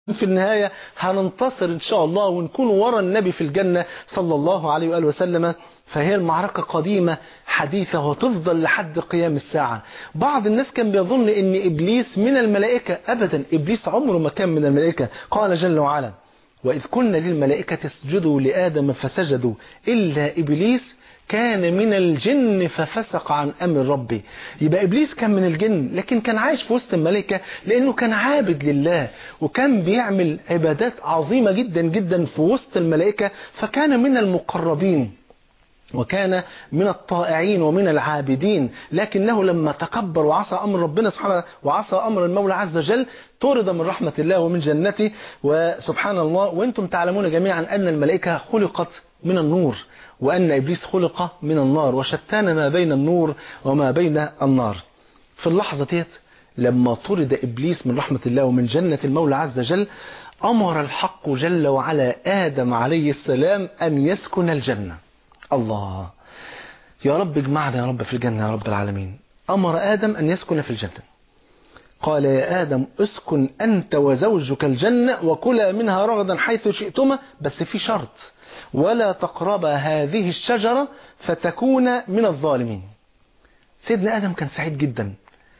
في النهاية هننتصر إن شاء الله ونكون ورا النبي في الجنة صلى الله عليه وآله وسلم فهي المعركة قديمة حديثة وتفضل لحد قيام الساعة بعض الناس كان بيظن ان إبليس من الملائكة أبدا إبليس عمره ما كان من الملائكة قال جل وعلا وإذ كنا للملائكة اسجدوا لآدم فسجدوا إلا إبليس كان من الجن ففسق عن أمر ربي يبقى إبليس كان من الجن لكن كان عايش في وسط الملائكة لأنه كان عابد لله وكان بيعمل عبادات عظيمة جدا جدا في وسط الملائكة فكان من المقربين وكان من الطائعين ومن العابدين لكنه لما تكبر وعصى أمر ربنا سبحانه وعصى أمر المولى عز وجل طرد من رحمة الله ومن جنته وسبحان الله وانتم تعلمون جميعا أن الملائكة خلقت من النور وأن إبليس خلق من النار وشتان ما بين النور وما بين النار في اللحظة ديت لما طرد إبليس من رحمة الله ومن جنة المولى عز وجل أمر الحق جل وعلا آدم عليه السلام أن يسكن الجنة الله يا رب اجمعنا يا رب في الجنة يا رب العالمين أمر آدم أن يسكن في الجنة قال يا آدم اسكن أنت وزوجك الجنة وكلا منها رغدا حيث شئتما بس في شرط ولا تقربا هذه الشجرة فتكون من الظالمين سيدنا آدم كان سعيد جدا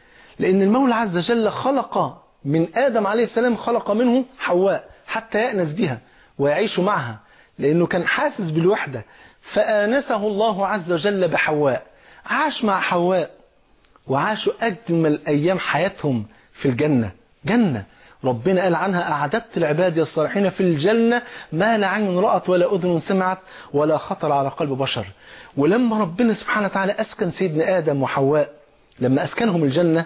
لأن المولى عز وجل خلق من آدم عليه السلام خلق منه حواء حتى يأنس بها ويعيش معها لأنه كان حاسس بالوحدة فآنسه الله عز وجل بحواء عاش مع حواء وعاشوا أجمل أيام حياتهم في الجنة جنة ربنا قال عنها أعددت العباد الصالحين في الجنة ما لا عين رأت ولا أذن سمعت ولا خطر على قلب بشر ولما ربنا سبحانه وتعالى أسكن سيدنا آدم وحواء لما أسكنهم الجنة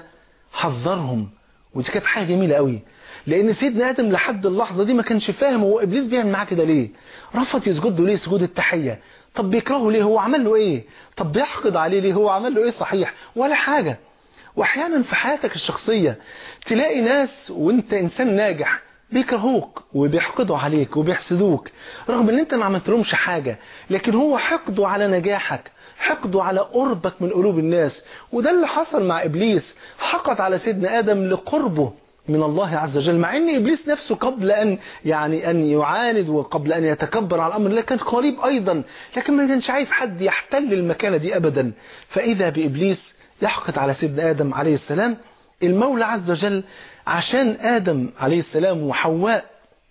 حذرهم ودي كانت حاجة جميلة قوي لأن سيدنا آدم لحد اللحظة دي ما كانش فاهم هو إبليس بيعمل معاه كده ليه رفض يسجد له ليه سجود التحية طب بيكرهه ليه هو عمل له إيه طب بيحقد عليه ليه هو عمل له إيه صحيح ولا حاجة واحيانا في حياتك الشخصية تلاقي ناس وانت انسان ناجح بيكرهوك وبيحقدوا عليك وبيحسدوك رغم ان انت ما عملتلهمش حاجة لكن هو حقده على نجاحك حقده على قربك من قلوب الناس وده اللي حصل مع ابليس حقد على سيدنا ادم لقربه من الله عز وجل مع ان ابليس نفسه قبل ان يعني ان يعاند وقبل ان يتكبر على الامر لكن قريب ايضا لكن ما كانش عايز حد يحتل المكانه دي ابدا فاذا بابليس يحقد على سيدنا آدم عليه السلام المولى عز وجل عشان آدم عليه السلام وحواء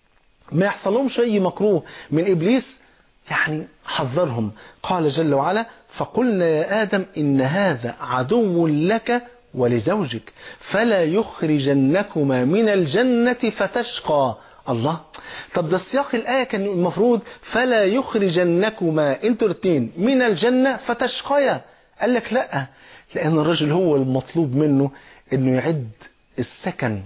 ما يحصلهمش أي مكروه من إبليس يعني حذرهم قال جل وعلا فقلنا يا آدم إن هذا عدو لك ولزوجك فلا يخرجنكما من الجنة فتشقى الله طب ده سياق الآية كان المفروض فلا يخرجنكما انتوا الاثنين من الجنة فتشقيا قال لك لا لأن الرجل هو المطلوب منه أنه يعد السكن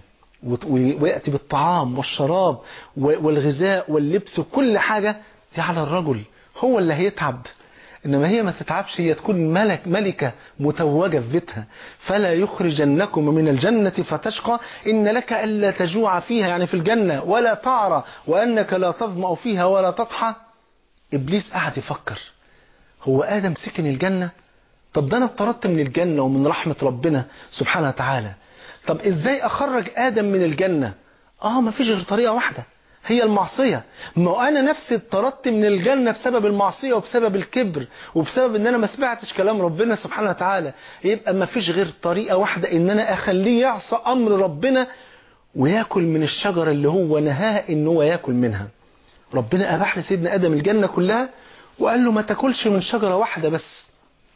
ويأتي بالطعام والشراب والغذاء واللبس وكل حاجة دي على الرجل هو اللي هيتعب إنما هي ما تتعبش هي تكون ملك ملكة متوجة في بيتها فلا يخرجنكم من الجنة فتشقى إن لك ألا تجوع فيها يعني في الجنة ولا تعرى وأنك لا تظمأ فيها ولا تضحى إبليس قعد يفكر هو آدم سكن الجنة طب ده انا اتطردت من الجنة ومن رحمة ربنا سبحانه وتعالى طب ازاي اخرج ادم من الجنة اه ما فيش غير طريقة واحدة هي المعصية ما انا نفسي اتطردت من الجنة بسبب المعصية وبسبب الكبر وبسبب ان انا ما سمعتش كلام ربنا سبحانه وتعالى يبقى ما فيش غير طريقة واحدة ان انا اخليه يعصى امر ربنا وياكل من الشجرة اللي هو نهاه ان هو ياكل منها ربنا اباح لسيدنا ادم الجنة كلها وقال له ما تاكلش من شجرة واحدة بس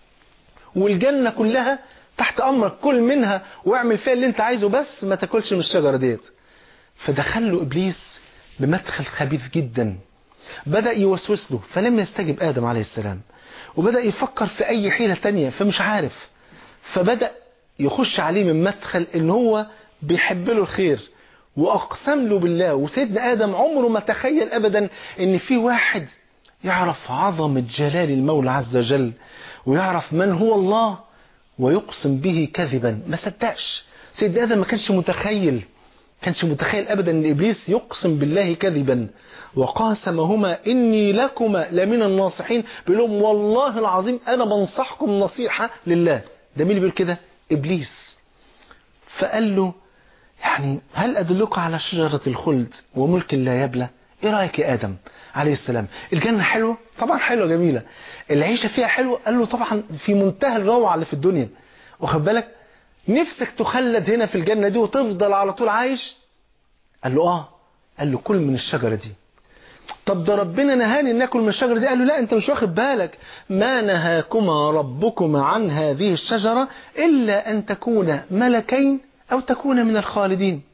والجنة كلها تحت أمرك كل منها واعمل فيها اللي انت عايزه بس ما تاكلش من الشجرة ديت فدخل له إبليس بمدخل خبيث جدا بدأ يوسوس له فلم يستجب آدم عليه السلام وبدأ يفكر في أي حيلة تانية فمش عارف فبدأ يخش عليه من مدخل ان هو بيحب له الخير وأقسم له بالله وسيدنا آدم عمره ما تخيل أبدا ان في واحد يعرف عظمة جلال المولى عز وجل ويعرف من هو الله ويقسم به كذبا ما صدقش سيد آدم ما كانش متخيل كانش متخيل أبدا أن إبليس يقسم بالله كذبا وقاسمهما إني لكما لمن الناصحين بيقول لهم والله العظيم أنا بنصحكم نصيحة لله ده مين اللي بيقول كده إبليس فقال له يعني هل أدلك على شجرة الخلد وملك لا يبلى إيه رأيك يا آدم عليه السلام الجنة حلوة طبعا حلوة جميلة العيشة فيها حلوة قال له طبعا في منتهى الروعة اللي في الدنيا واخد بالك نفسك تخلد هنا في الجنة دي وتفضل على طول عايش قال له آه قال له كل من الشجرة دي طب ده ربنا نهاني ان اكل من الشجره دي قال له لا انت مش واخد بالك ما نهاكما ربكما عن هذه الشجره الا ان تكونا ملكين او تكونا من الخالدين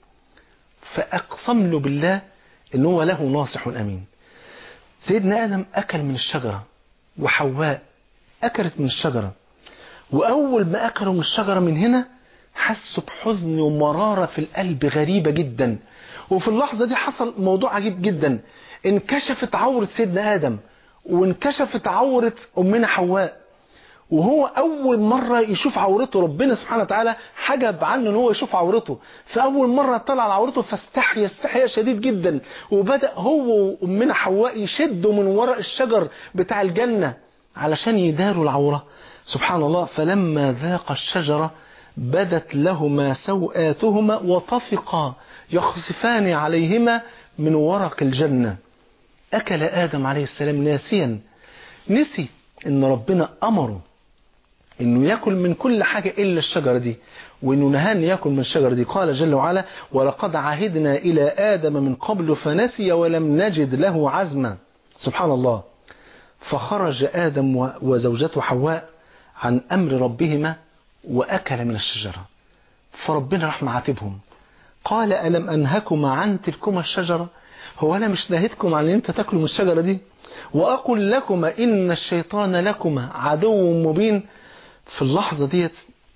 فاقسم له بالله ان هو له ناصح امين سيدنا ادم اكل من الشجره وحواء اكلت من الشجره واول ما اكلوا من الشجره من هنا حسوا بحزن ومراره في القلب غريبه جدا وفي اللحظه دي حصل موضوع عجيب جدا انكشفت عورة سيدنا آدم وانكشفت عورة أمنا حواء وهو أول مرة يشوف عورته ربنا سبحانه وتعالى حجب عنه ان هو يشوف عورته فأول مرة طلع على عورته فاستحيا استحياء شديد جدا وبدأ هو وأمنا حواء يشدوا من وراء الشجر بتاع الجنة علشان يداروا العورة سبحان الله فلما ذاق الشجرة بدت لهما سوآتهما وطفقا يخصفان عليهما من ورق الجنة أكل آدم عليه السلام ناسيا نسي إن ربنا أمره إنه يأكل من كل حاجة إلا الشجرة دي وإنه نهى أن يأكل من الشجرة دي قال جل وعلا ولقد عهدنا إلى آدم من قبل فنسي ولم نجد له عزما سبحان الله فخرج آدم وزوجته حواء عن أمر ربهما وأكل من الشجرة فربنا راح معاتبهم قال ألم أنهكما عن تلكما الشجرة هو أنا مش نهيتكم عن أن أنت تاكلوا من الشجرة دي وأقول لكما إن الشيطان لكما عدو مبين في اللحظة ديت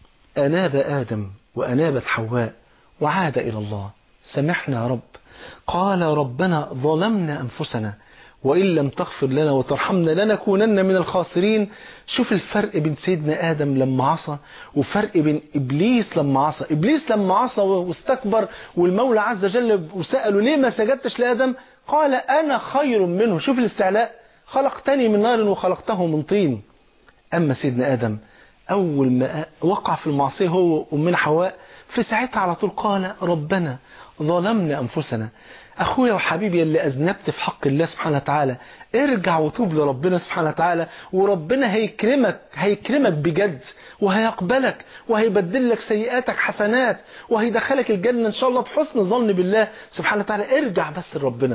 أناب آدم وأنابت حواء وعاد إلى الله سمحنا يا رب قال ربنا ظلمنا أنفسنا وإن لم تغفر لنا وترحمنا لنكونن من الخاسرين شوف الفرق بين سيدنا آدم لما عصى وفرق بين إبليس لما عصى إبليس لما عصى واستكبر والمولى عز وجل وسأله ليه ما سجدتش لآدم قال أنا خير منه شوف الاستعلاء خلقتني من نار وخلقته من طين أما سيدنا آدم أول ما وقع في المعصية هو ومن حواء في ساعتها على طول قال ربنا ظلمنا أنفسنا أخويا وحبيبي اللي أذنبت في حق الله سبحانه وتعالى ارجع وتوب لربنا سبحانه وتعالى وربنا هيكرمك هيكرمك بجد وهيقبلك وهيبدل لك سيئاتك حسنات وهيدخلك الجنة إن شاء الله بحسن ظن بالله سبحانه وتعالى ارجع بس لربنا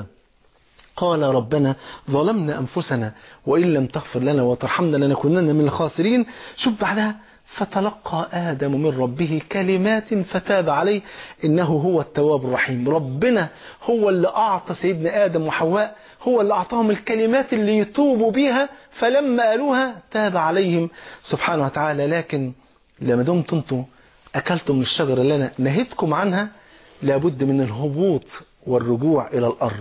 قال ربنا ظلمنا أنفسنا وإن لم تغفر لنا وترحمنا لنكونن من الخاسرين شوف بعدها فتلقى آدم من ربه كلمات فتاب عليه إنه هو التواب الرحيم ربنا هو اللي أعطى سيدنا آدم وحواء هو اللي أعطاهم الكلمات اللي يتوبوا بها فلما قالوها تاب عليهم سبحانه وتعالى لكن لما دمت انتم أكلتم من الشجرة اللي أنا نهيتكم عنها لابد من الهبوط والرجوع إلى الأرض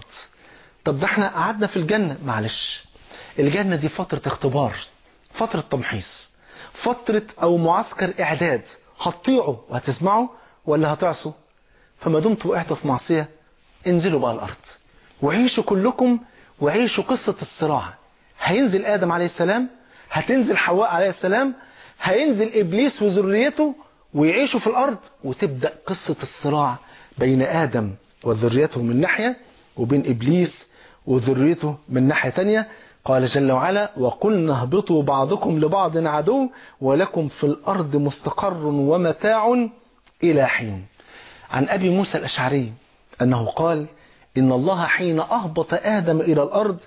طب ده احنا قعدنا في الجنة معلش الجنة دي فترة اختبار فترة تمحيص فترة او معسكر اعداد هتطيعوا وهتسمعوا ولا هتعصوا فما دمتوا وقعتوا في معصية انزلوا بقى الارض وعيشوا كلكم وعيشوا قصة الصراع هينزل ادم عليه السلام هتنزل حواء عليه السلام هينزل ابليس وذريته ويعيشوا في الارض وتبدأ قصة الصراع بين ادم وذريته من ناحية وبين ابليس وذريته من ناحية تانية قال جل وعلا وقلنا اهبطوا بعضكم لبعض عدو ولكم في الأرض مستقر ومتاع إلى حين عن أبي موسى الأشعري أنه قال إن الله حين أهبط آدم إلى الأرض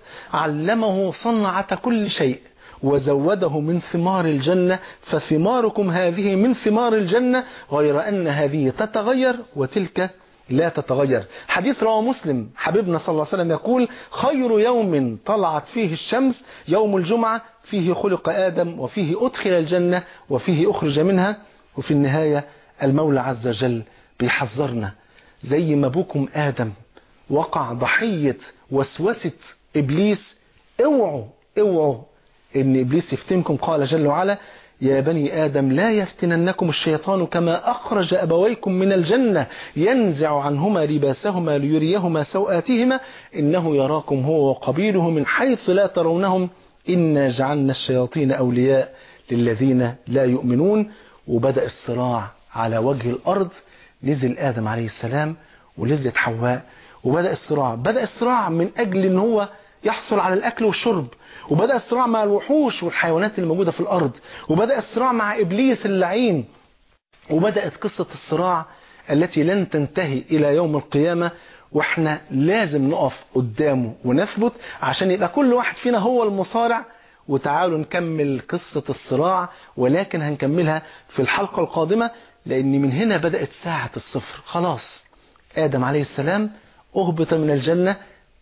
علمه صنعة كل شيء وزوده من ثمار الجنة فثماركم هذه من ثمار الجنة غير أن هذه تتغير وتلك لا تتغير حديث رواه مسلم حبيبنا صلى الله عليه وسلم يقول خير يوم طلعت فيه الشمس يوم الجمعة فيه خلق آدم وفيه أدخل الجنة وفيه أخرج منها وفي النهاية المولى عز وجل بيحذرنا زي ما ابوكم آدم وقع ضحية وسوسة إبليس اوعوا اوعوا ان إبليس يفتنكم قال جل وعلا يا بني آدم لا يفتننكم الشيطان كما أخرج أبويكم من الجنة ينزع عنهما لباسهما ليريهما سوآتهما إنه يراكم هو وقبيله من حيث لا ترونهم إنا جعلنا الشياطين أولياء للذين لا يؤمنون وبدأ الصراع على وجه الأرض نزل آدم عليه السلام ونزلت حواء وبدأ الصراع بدأ الصراع من أجل أن هو يحصل على الأكل والشرب وبدأ الصراع مع الوحوش والحيوانات الموجودة في الأرض وبدأ الصراع مع إبليس اللعين وبدأت قصة الصراع التي لن تنتهي إلى يوم القيامة واحنا لازم نقف قدامه ونثبت عشان يبقى كل واحد فينا هو المصارع وتعالوا نكمل قصة الصراع ولكن هنكملها في الحلقة القادمة لأن من هنا بدأت ساعة الصفر خلاص آدم عليه السلام أهبط من الجنة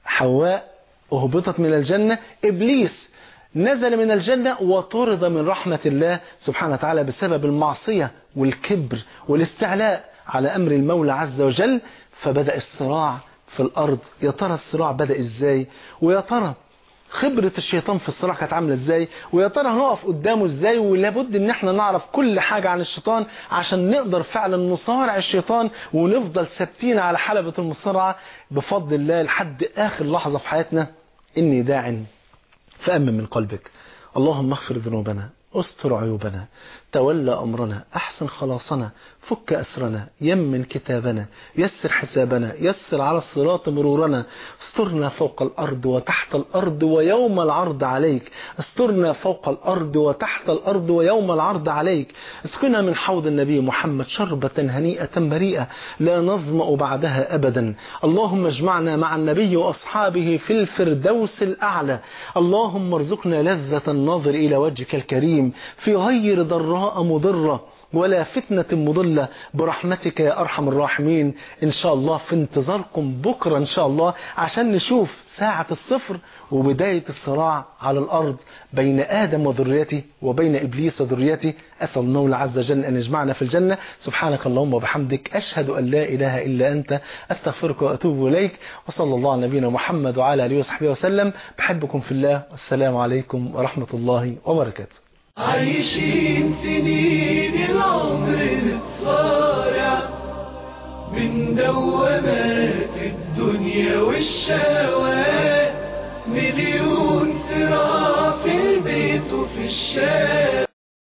حواء أهبطت من الجنة إبليس نزل من الجنة وطرد من رحمة الله سبحانه وتعالى بسبب المعصية والكبر والاستعلاء على أمر المولى عز وجل فبدأ الصراع في الأرض يا ترى الصراع بدأ إزاي ويا ترى خبرة الشيطان في الصراع كانت عاملة ازاي ويا ترى هنقف قدامه ازاي ولابد ان احنا نعرف كل حاجة عن الشيطان عشان نقدر فعلا نصارع الشيطان ونفضل ثابتين على حلبة المصارعة بفضل الله لحد اخر لحظة في حياتنا اني داع فأمن من قلبك اللهم اغفر ذنوبنا استر عيوبنا تولى أمرنا أحسن خلاصنا فك أسرنا يمن كتابنا يسر حسابنا يسر على الصراط مرورنا استرنا فوق الأرض وتحت الأرض ويوم العرض عليك استرنا فوق الأرض وتحت الأرض ويوم العرض عليك اسقنا من حوض النبي محمد شربة هنيئة مريئة لا نظمأ بعدها أبدا اللهم اجمعنا مع النبي وأصحابه في الفردوس الأعلى اللهم ارزقنا لذة النظر إلى وجهك الكريم في غير ضراء مضرة ولا فتنة مضلة برحمتك يا أرحم الراحمين إن شاء الله في انتظاركم بكرة إن شاء الله عشان نشوف ساعة الصفر وبداية الصراع على الأرض بين آدم وذريته وبين إبليس وذريته أسأل الله عز وجل أن يجمعنا في الجنة سبحانك اللهم وبحمدك أشهد أن لا إله إلا أنت أستغفرك وأتوب إليك وصلى الله على نبينا محمد وعلى آله وصحبه وسلم بحبكم في الله والسلام عليكم ورحمة الله وبركاته عايشين سنين العمر نتصارع من دوامات الدنيا والشهوات مليون صراع في البيت وفي الشارع